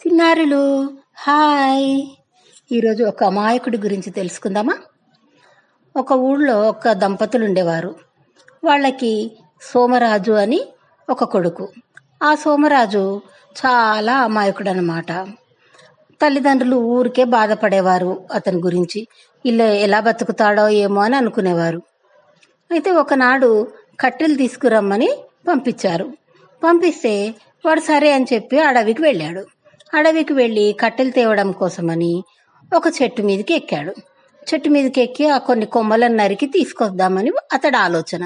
చిన్నారులు హాయ్ ఈరోజు ఒక అమాయకుడి గురించి తెలుసుకుందామా ఒక ఊళ్ళో ఒక దంపతులు ఉండేవారు వాళ్ళకి సోమరాజు అని ఒక కొడుకు ఆ సోమరాజు చాలా అమాయకుడు అనమాట తల్లిదండ్రులు ఊరికే బాధపడేవారు అతని గురించి ఇలా ఎలా బతుకుతాడో ఏమో అని అనుకునేవారు అయితే ఒకనాడు కట్టెలు తీసుకురమ్మని పంపించారు పంపిస్తే వాడు సరే అని చెప్పి అడవికి వెళ్ళాడు అడవికి వెళ్ళి కట్టెలు తేవడం కోసమని ఒక చెట్టు మీదకి ఎక్కాడు చెట్టు మీదకి ఎక్కి ఆ కొన్ని కొమ్మలను నరికి తీసుకొద్దామని అతడి ఆలోచన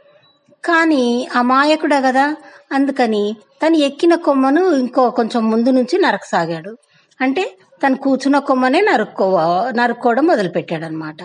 కానీ అమాయకుడే కదా అందుకని తను ఎక్కిన కొమ్మను ఇంకో కొంచెం ముందు నుంచి నరకసాగాడు అంటే తను కూర్చున్న కొమ్మనే నరుక్కో నరుక్కోవడం మొదలుపెట్టాడు అనమాట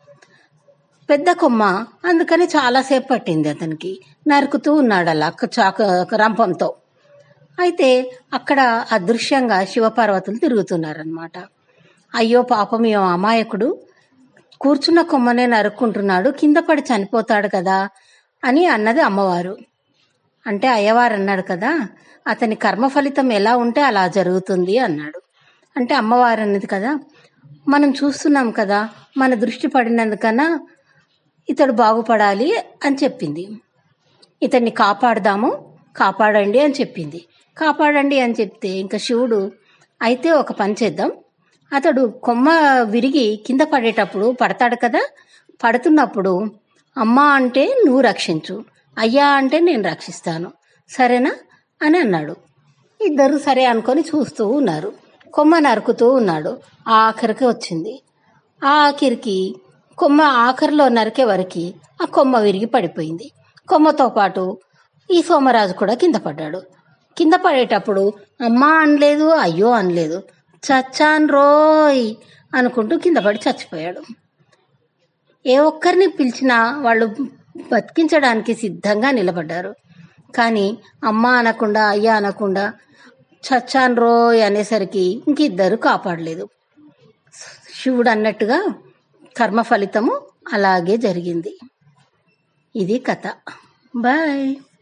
పెద్ద కొమ్మ అందుకని చాలాసేపు పట్టింది అతనికి నరుకుతూ ఉన్నాడు అలా చాక రంపంతో అయితే అక్కడ అదృశ్యంగా శివపార్వతులు తిరుగుతున్నారనమాట అయ్యో పాపం ఈ అమాయకుడు కూర్చున్న కొమ్మనే నరుక్కుంటున్నాడు కింద పడి చనిపోతాడు కదా అని అన్నది అమ్మవారు అంటే అయ్యవారు అన్నాడు కదా అతని కర్మ ఫలితం ఎలా ఉంటే అలా జరుగుతుంది అన్నాడు అంటే అమ్మవారు అన్నది కదా మనం చూస్తున్నాం కదా మన దృష్టి పడినందుకన్నా ఇతడు బాగుపడాలి అని చెప్పింది ఇతన్ని కాపాడదాము కాపాడండి అని చెప్పింది కాపాడండి అని చెప్తే ఇంకా శివుడు అయితే ఒక పని చేద్దాం అతడు కొమ్మ విరిగి కింద పడేటప్పుడు పడతాడు కదా పడుతున్నప్పుడు అమ్మ అంటే నువ్వు రక్షించు అయ్యా అంటే నేను రక్షిస్తాను సరేనా అని అన్నాడు ఇద్దరు సరే అనుకొని చూస్తూ ఉన్నారు కొమ్మ నరుకుతూ ఉన్నాడు ఆఖరికి వచ్చింది ఆ ఆఖరికి కొమ్మ ఆఖరిలో నరికే వరకు ఆ కొమ్మ విరిగి పడిపోయింది కొమ్మతో పాటు ఈ సోమరాజు కూడా కింద పడ్డాడు కింద పడేటప్పుడు అమ్మా అనలేదు అయ్యో అనలేదు చచ్చాన్ రోయ్ అనుకుంటూ కింద పడి చచ్చిపోయాడు ఏ ఒక్కరిని పిలిచినా వాళ్ళు బతికించడానికి సిద్ధంగా నిలబడ్డారు కానీ అమ్మ అనకుండా అయ్యా అనకుండా చచ్చాన్ రోయ్ అనేసరికి ఇంక ఇద్దరు కాపాడలేదు శివుడు అన్నట్టుగా కర్మ ఫలితము అలాగే జరిగింది ఇది కథ బాయ్